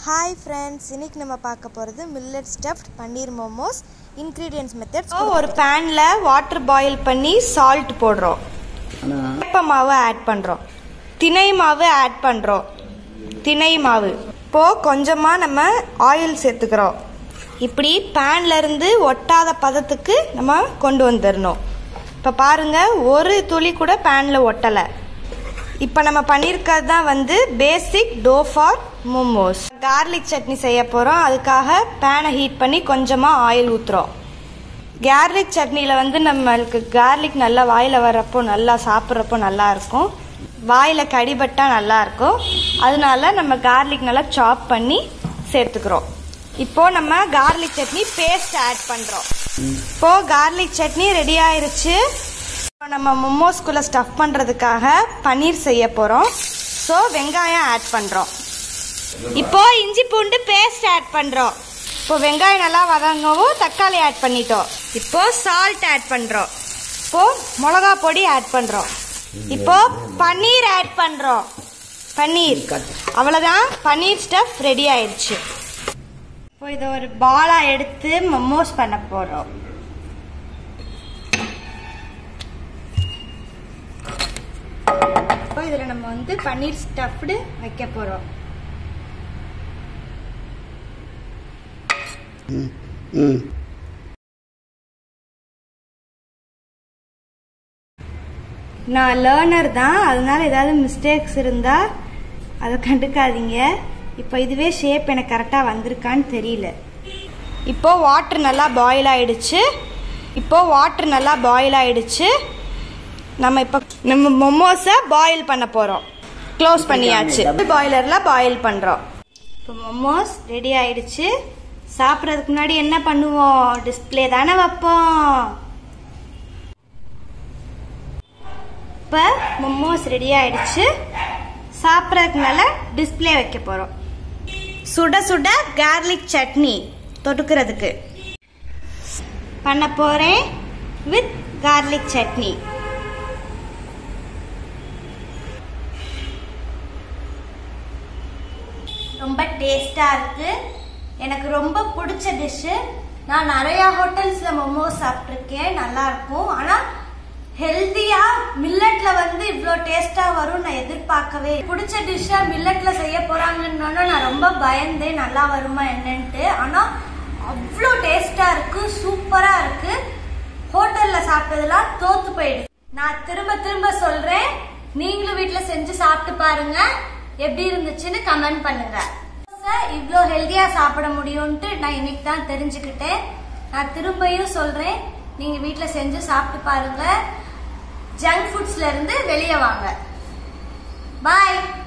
hi friends இன்னைக்கு நம்ம பார்க்க போகிறது millet stuffed paneer momos ingredients methods ஒரு பேனில் வாட்டர் பாயில் பண்ணி சால்ட் போடுறோம் ஆனால் வேப்ப மாவு ஆட் பண்ணுறோம் திணை மாவு ஆட் பண்ணுறோம் திணை மாவு இப்போது கொஞ்சமாக நம்ம ஆயில் சேர்த்துக்கிறோம் இப்படி பேன்ல இருந்து ஒட்டாத பதத்துக்கு நம்ம கொண்டு வந்துடணும் இப்போ பாருங்க ஒரு துளி கூட பேனில் ஒட்டலை இப்போ நம்ம பண்ணியிருக்கிறது தான் வந்து basic dough for momos garlic chutney செய்ய போகிறோம் அதுக்காக பேனை ஹீட் பண்ணி கொஞ்சமாக ஆயில் ஊற்றுறோம் கார்லிக் சட்னியில் வந்து நம்மளுக்கு கார்லிக் நல்லா வாயில் வர்றப்போ நல்லா சாப்பிட்றப்போ நல்லா இருக்கும் வாயில் கடிபட்டா நல்லா இருக்கும் அதனால நம்ம கார்லிக் நல்லா சாப் பண்ணி சேர்த்துக்கிறோம் இப்போ நம்ம கார்லிக் சட்னி பேஸ்ட் ஆட் பண்ணுறோம் இப்போ கார்லிக் சட்னி ரெடி ஆயிருச்சு இப்போ நம்ம மொமோஸ்குள்ளே ஸ்டஃப் பண்ணுறதுக்காக பன்னீர் செய்ய போகிறோம் ஸோ வெங்காயம் ஆட் பண்ணுறோம் இப்போ இஞ்சி பூண்டு பேஸ்ட் ஆட் பண்ணுறோம் இப்போ வெங்காயம் நல்லா வதங்கவும் தக்காளி ஆட் பண்ணிட்டோம் இப்போ சால்ட் ஆட் பண்ணுறோம் இப்போ மிளகா பொடி ஆட் பண்ணுறோம் இப்போ பன்னீர் ஆட் பண்ணுறோம் பன்னீர் அவ்வளோதான் பன்னீர் ஸ்டஃப் ரெடி ஆயிடுச்சு இப்போ இதை ஒரு பாலாக எடுத்து மொமோஸ் பண்ண போகிறோம் இப்போ இதில் நம்ம வந்து பன்னீர் ஸ்டஃப்டு வைக்க போகிறோம் ம் நான் லேர்னர் தான் அதனால ஏதாவது மிஸ்டேக்ஸ் இருந்தால் அதை கண்டுக்காதீங்க இப்போ இதுவே ஷேப் எனக்கு கரெக்டாக வந்திருக்கான்னு தெரியல இப்போ வாட்டர் நல்லா பாயில் ஆயிடுச்சு இப்போ வாட்டர் நல்லா பாயில் ஆயிடுச்சு நம்ம இப்போ நம்ம மொமோஸை பாயில் பண்ண போகிறோம் க்ளோஸ் பண்ணியாச்சு பாய்லரில் பாயில் பண்ணுறோம் இப்போ மொமோஸ் ரெடி ஆயிடுச்சு சாப்பிட்றதுக்கு முன்னாடி என்ன பண்ணுவோம் டிஸ்ப்ளே தானே வைப்போம் இப்போ மொமோஸ் ரெடி ஆயிடுச்சு சாப்பிட்றதுக்கு மேல டிஸ்ப்ளே வைக்க போகிறோம் சுட சுட கார்லிக் சட்னி தொட்டுக்கிறதுக்கு பண்ண போகிறேன் வித் கார்லிக் சட்னி ரொம்ப டேஸ்டாக இருக்கு எனக்கு ரொம்ப பிடிச்ச டிஷ்ஷு நான் நிறையா ஹோட்டல்ஸில் மோமோஸ் சாப்பிட்ருக்கேன் நல்லா இருக்கும் ஆனால் ஹெல்த்தியா மில்லட்ல வந்து இவ்வளோ டேஸ்டா வரும் நான் எதிர்பார்க்கவே பிடிச்ச டிஷ்ஷா மில்லட்ல செய்ய போறாங்கன்னு நான் ரொம்ப பயந்தேன் நல்லா வருமா என்னன்ட்டு ஆனா அவ்வளோ டேஸ்டா இருக்கு சூப்பரா இருக்கு ஹோட்டல்ல சாப்பிட்டதெல்லாம் தோத்து போயிடுது நான் திரும்ப திரும்ப சொல்றேன் நீங்களும் வீட்ல செஞ்சு சாப்பிட்டு பாருங்க எப்படி இருந்துச்சுன்னு கமெண்ட் பண்ணுங்க இவ்வளோ ஹெல்த்தியா சாப்பிட முடியும்ட்டு நான் இன்னைக்கு தான் தெரிஞ்சுக்கிட்டேன் நான் திரும்பியும் சொல்றேன் நீங்க வீட்ல செஞ்சு சாப்பிட்டு பாருங்க ஜங்க் ஃபுட்ஸ்ல இருந்து வெளியே வாங்க பாய்